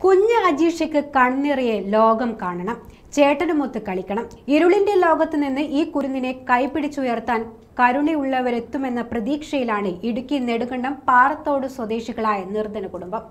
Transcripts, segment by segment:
കുഞ്ഞ് അജീഷയ്ക്ക് കണ്ണിറിയെ ലോകം കാണണം ചേട്ടനുമൊത്ത് കളിക്കണം ഇരുളിന്റെ ലോകത്ത് നിന്ന് ഈ കുരുന്നിനെ കൈപിടിച്ചുയർത്താൻ കരുണയുള്ളവരെത്തുമെന്ന പ്രതീക്ഷയിലാണ് ഇടുക്കി നെടുങ്കണ്ടം പാറത്തോട് സ്വദേശികളായ നിർധന കുടുംബം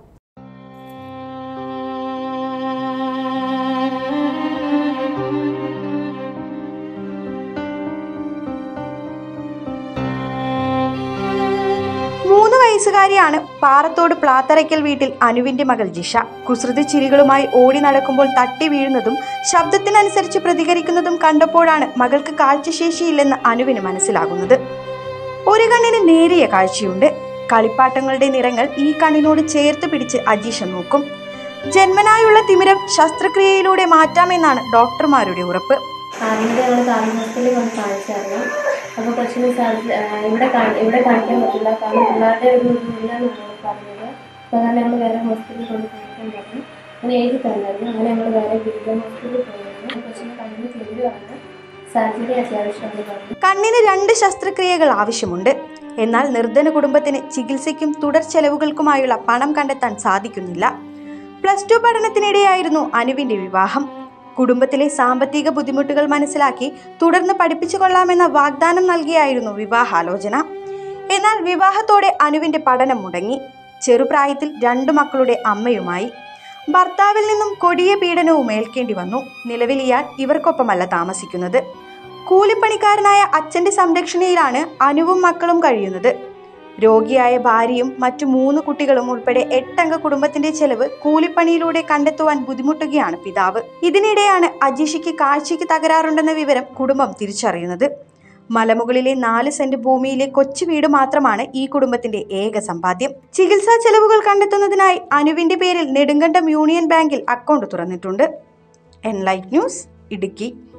മൂന്ന് വയസ്സുകാരിയാണ് പാറത്തോട് പ്ലാത്തറയ്ക്കൽ വീട്ടിൽ അനുവിന്റെ മകൾ ജിഷ കുസൃതി ചിരികളുമായി ഓടി നടക്കുമ്പോൾ തട്ടി വീഴുന്നതും ശബ്ദത്തിനനുസരിച്ച് പ്രതികരിക്കുന്നതും കണ്ടപ്പോഴാണ് മകൾക്ക് കാഴ്ചശേഷിയില്ലെന്ന് അനുവിന് മനസ്സിലാകുന്നത് ഒരു കണ്ണിന് നേരിയ കാഴ്ചയുണ്ട് കളിപ്പാട്ടങ്ങളുടെ നിറങ്ങൾ ഈ കണ്ണിനോട് ചേർത്ത് പിടിച്ച് അജീഷ നോക്കും ജന്മനായുള്ള തിമിരം ശസ്ത്രക്രിയയിലൂടെ മാറ്റാമെന്നാണ് ഡോക്ടർമാരുടെ ഉറപ്പ് ആദ്യത്തെ ഞങ്ങൾ കാർമൽ ഹോസ്പിറ്റലിൽ കൊണ്ട് കാണിച്ചായിരുന്നു അപ്പോൾ കൊച്ചിന് സാധിച്ച ഇവിടെ കാണി ഇവിടെ കാണിക്കാൻ പറ്റില്ല കാരണം പിള്ളേരുടെ ഒരു ഇല്ലെന്നാണ് ഞങ്ങൾ പറഞ്ഞത് അപ്പോൾ അങ്ങനെ ഞങ്ങൾ വേറെ ഹോസ്പിറ്റലിൽ കൊണ്ട് കാണിക്കാൻ പറഞ്ഞു അങ്ങനെ എഴുതി തന്നായിരുന്നു അങ്ങനെ ഞങ്ങൾ വേറെ ഗിരിജ ഹോസ്പിറ്റലിൽ പോയിരുന്നു കൊച്ചിന് കണ്ണിന് ചെറിയ പറഞ്ഞു സർജറി അത്യാവശ്യമാണ് പറഞ്ഞു കണ്ണിന് രണ്ട് ശസ്ത്രക്രിയകൾ ആവശ്യമുണ്ട് എന്നാൽ നിർധന കുടുംബത്തിന് ചികിത്സയ്ക്കും തുടർ ചെലവുകൾക്കുമായുള്ള പണം കണ്ടെത്താൻ സാധിക്കുന്നില്ല പ്ലസ് ടു പഠനത്തിനിടെയായിരുന്നു അനുവിന്റെ വിവാഹം കുടുംബത്തിലെ സാമ്പത്തിക ബുദ്ധിമുട്ടുകൾ മനസ്സിലാക്കി തുടർന്ന് പഠിപ്പിച്ചു കൊള്ളാമെന്ന വാഗ്ദാനം നൽകിയായിരുന്നു വിവാഹാലോചന എന്നാൽ വിവാഹത്തോടെ അനുവിന്റെ പഠനം മുടങ്ങി ചെറുപ്രായത്തിൽ രണ്ടു മക്കളുടെ അമ്മയുമായി ഭർത്താവിൽ നിന്നും കൊടിയ പീഡനവും ഏൽക്കേണ്ടി വന്നു നിലവിൽ ഇയാൾ ഇവർക്കൊപ്പമല്ല താമസിക്കുന്നത് കൂലിപ്പണിക്കാരനായ അച്ഛന്റെ സംരക്ഷണയിലാണ് അനുവും മക്കളും കഴിയുന്നത് രോഗിയായ ഭാര്യയും മറ്റു മൂന്ന് കുട്ടികളും ഉൾപ്പെടെ എട്ടംഗ കുടുംബത്തിന്റെ ചെലവ് കൂലിപ്പണിയിലൂടെ കണ്ടെത്തുവാൻ ബുദ്ധിമുട്ടുകയാണ് പിതാവ് ഇതിനിടെയാണ് അജീഷയ്ക്ക് കാഴ്ചയ്ക്ക് തകരാറുണ്ടെന്ന വിവരം കുടുംബം തിരിച്ചറിയുന്നത് മലമുകളിലെ നാല് സെന്റ് ഭൂമിയിലെ കൊച്ചു വീട് മാത്രമാണ് ഈ കുടുംബത്തിന്റെ ഏക സമ്പാദ്യം ചികിത്സാ ചെലവുകൾ കണ്ടെത്തുന്നതിനായി അനുവിന്റെ പേരിൽ നെടുങ്കണ്ടം യൂണിയൻ ബാങ്കിൽ അക്കൗണ്ട് തുറന്നിട്ടുണ്ട് എൻലൈറ്റ് ന്യൂസ് ഇടുക്കി